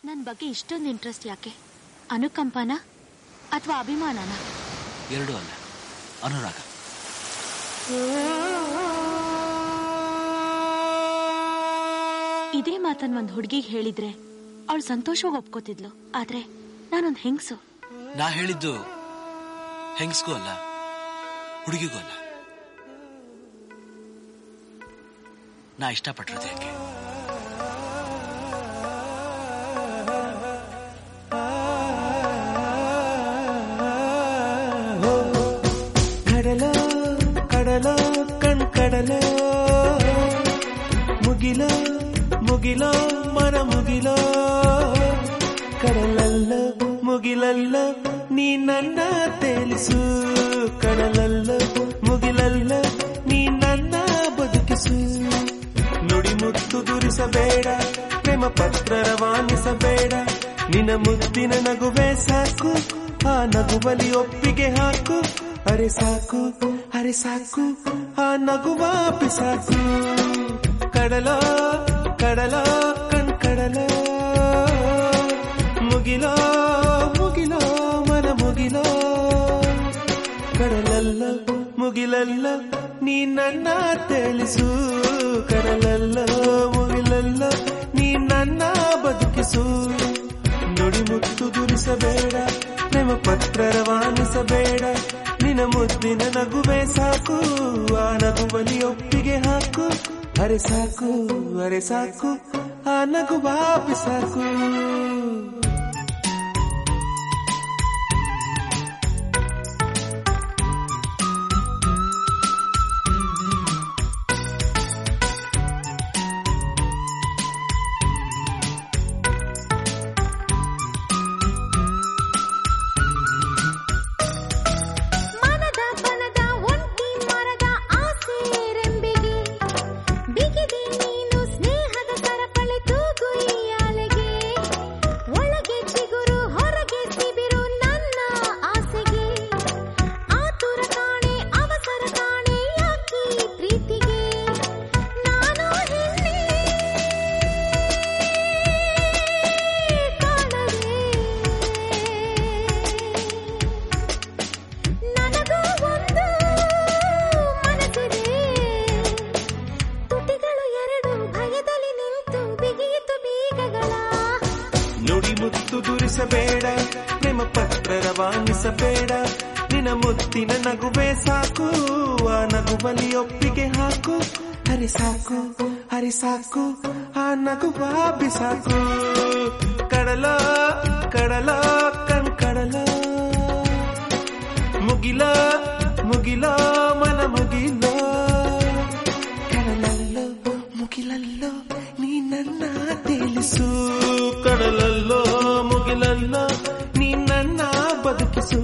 ನನ್ನ ಬಗ್ಗೆ ಇಷ್ಟೊಂದು ಇಂಟ್ರೆಸ್ಟ್ ಯಾಕೆ ಅನುಕಂಪನ ಅಥವಾ ಅಭಿಮಾನನ ಎರಡೂ ಅಲ್ಲ ಅನುರಾಗ ಇದೇ ಮಾತನ್ನ ಒಂದ್ ಹುಡುಗಿಗೆ ಹೇಳಿದ್ರೆ ಅವಳು ಸಂತೋಷವಾಗಿ ಒಪ್ಕೋತಿದ್ಲು ಆದ್ರೆ ನಾನೊಂದ್ ಹೆಂಗ್ಸು ನಾ ಹೇಳಿದ್ದು ಹೆಂಗಸ್ಗೂ ಅಲ್ಲ ಹುಡುಗಿಗೂ ಅಲ್ಲ ನಾ ಇಷ್ಟಪಟ್ಟಿರೋದು ಯಾಕೆ ಕಡಲ ಕಡಲ ಕಣ್ ಕಡಲ ಮುಗಿಲ ಮುಗಿಲ ಮನ ಮುಗಿಲ ಕಡಲಲ್ಲ ಮುಗಿಲಲ್ಲ ನೀ ನನ್ನ ತೇಲಿಸು ಕಡಲಲ್ಲ ಮುಗಿಲಲ್ಲ ನೀ ನನ್ನ ಬದುಕಿಸು ನುಡಿ ಮುತ್ತು ದುರಿಸಬೇಡ ಪ್ರೇಮ ಪತ್ರ ರವಾನಿಸಬೇಡ ನಿನ್ನ ಮುದ್ದಿನ ನಗುವೆ ಸಾಕು ಆ ನಗುವಲಿ ಒಪ್ಪಿಗೆ ಹಾಕು ಅರೆ ಸಾಕು ಅರೆ ಸಾಕು ಆ ನಗುವ ಬಿಸಾಕು ಕಡಲ ಕಡಲ ಕಣ್ ಕಡಲ ಮುಗಿಲೋ ಮುಗಿಲೋ ಮನ ಮುಗಿಲೋ ಕಡಲಲ್ಲ ಮುಗಿಲಲ್ಲ ನೀ ನನ್ನ ತಿಳಿಸು ಕಡಲಲ್ಲ ಮುಗಿಲಲ್ಲ ನೀ ನನ್ನ ಬದುಕಿಸು ನುಡಿ ಮುತ್ತು ದುರಿಸಬೇಡ ಪ್ರೇಮ ಪತ್ರ ರವಾನಿಸಬೇಡ ನಿನ ಮುದ್ದಿನ ನಗುವೆ ಸಾಕು ಆ ನಗುವಲಿ ಒಪ್ಪಿಗೆ ಹಾಕು ಅರೆ ಸಾಕು ಅರೆ ಸಾಕು ಆ ನಗುವ ಬಿಸಾಕು ಮನದ ಬನದ ಒಂಟಿ ಮರದ ಆಸೆ ರೆಂಬೆಗೆ ಬಿಗಿದೆ ನೀನು ಸ್ನೇಹದ ಸರಪಳಿ ತೂಗು ಈ ಅಲೆಗೆ ಒಳಗೆ ಚಿಗುರು ಹೊರಗೆ ಸಿಬಿರು ನನ್ನ ಆಸೆಗೆ ಆತುರ ಕಾಣೆ ಅವಸರ ಕಾಣೆ ಯಾಕೆ ಈ ಪ್ರೀತಿಗೆ ನಾನು ಹೆಣ್ಣೆ ಕಾಣದೆ ನನಗೂ ಒಂದು ಮನಸ್ಸಿದೆ ತುಟಿಗಳು ಎರಡು ಭಯದಲ್ಲಿ ನಿಂತು ಬಿಗಿಯಿತು ಬೀಗಗಳ ನುಡಿ ಮುತ್ತು ದುರಿಸಬೇಡ ಪ್ರೇಮ ಪತ್ರ ರವಾನಿಸಬೇಡ ನಿನ ಮುತ್ತಿನ ನಗುವೆ ಸಾಕು ಆ ನಗುವಲಿ ಒಪ್ಪಿಗೆ ಹಾಕು ಹರಿ ಸಾಕು ಹರಿ ಸಾಕು ಆ ನಗುವ ಬಿಸಾಕು ಕಡಲ ಕಡಲ ಕಣ್ ಕಡಲ ಮುಗಿಲ ಮುಗಿಲ ಮನ ಮುಗಿಲ ಕಡಲಲ್ಲೋ ಮುಗಿಲಲ್ಲೋ ನೀ ನನ್ನ ತಿಳಿಸು ಕಡಲಲ್ಲೋ ಮುಗಿಲಲ್ಲೋ ನೀ ನನ್ನ ಬದುಕಿಸು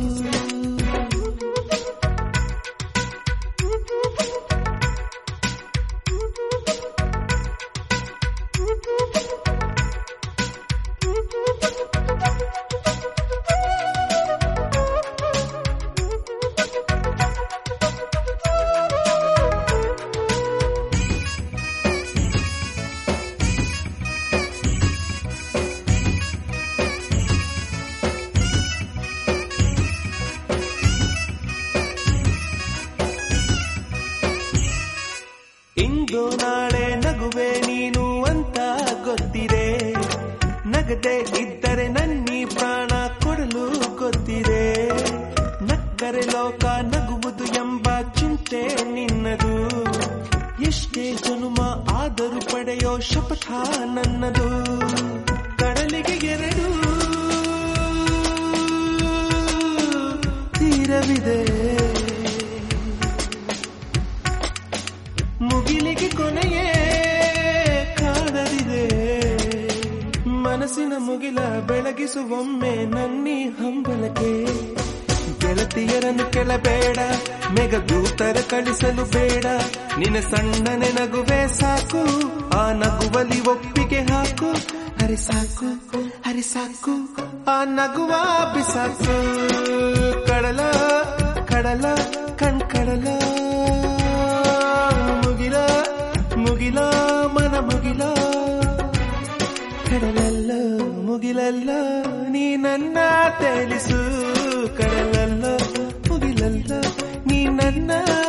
ಇಂದು ನಾಳೆ ನಗುವೆ ನೀನು ಅಂತ ಗೊತ್ತಿದೆ ನಗದೆ ಇದ್ದರೆ ನನ್ನಿ ಪ್ರಾಣ ಕೊಡಲು ಗೊತ್ತಿದೆ ನಕ್ಕರೆ ಲೋಕ ನಗುವುದು ಎಂಬ ಚಿಂತೆ ನಿನ್ನದು ಎಷ್ಟೇ ಜನುಮ ಆದರೂ ಪಡೆಯೋ ಶಪಥ ನನ್ನದು ಕಡಲಿಗೆ ಎರಡು ತೀರವಿದೆ ಮುಗಿಲಿಗೆ ಕೊನೆಯೇ ಕಾಣದಿದೆ ಮನಸ್ಸಿನ ಮುಗಿಲ ಬೆಳಗಿಸುವೊಮ್ಮೆ ನನ್ನಿ ಹಂಬಲಕ್ಕೆ ಗೆಳತಿಯರನ್ನು ಕೆಳಬೇಡ ಮೆಗದೂತರ ಕಳಿಸಲು ಬೇಡ ನಿನ್ನ ಸಣ್ಣನೆ ನಗುವೆ ಸಾಕು ಆ ನಗುವಲಿ ಒಪ್ಪಿಗೆ ಹಾಕು ಹರಿ ಸಾಕು ಹರಿ ಸಾಕು ಆ ನಗುವ ಬಿಸಾಕು ಕಡಲ ಕಡಲ ಕಣ್ ಕಡಲ ಮುಗಿಲ ಮುಗಿಲ ಮನ ಮುಗಿಲ ಕಡಲಲ್ಲೋ ಮುಗಿಲಲ್ಲೋ ನೀ ನನ್ನ ತೇಲಿಸು ಕಡಲಲ್ಲೋ ಮುಗಿಲಲ್ಲೋ ನೀ ನನ್ನ